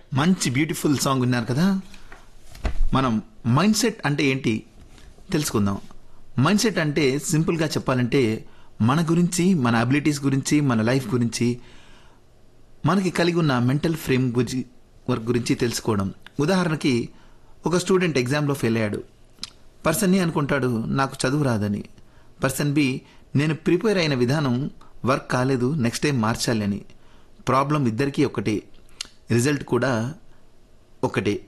మంచి beautiful song విన్నారు కదా మనం మైండ్ సెట్ అంటే ఏంటి తెలుసుకుందాం మైండ్ సెట్ అంటే సింపుల్గా చెప్పాలంటే మన గురించి మన అబిలిటీస్ గురించి మన లైఫ్ గురించి మనకి కలిగి ఉన్న మెంటల్ ఫ్రేమ్ గురించి వర్క్ గురించి తెలుసుకోవడం ఉదాహరణకి ఒక స్టూడెంట్ ఎగ్జామ్లో ఫెయిల్ అయ్యాడు పర్సన్ ఏ అనుకుంటాడు నాకు చదువు రాదని పర్సన్ బి నేను ప్రిపేర్ అయిన విధానం వర్క్ కాలేదు నెక్స్ట్ టైం మార్చాలి అని ప్రాబ్లం ఇద్దరికీ ఒకటే రిజల్ట్ కూడా ఒకటే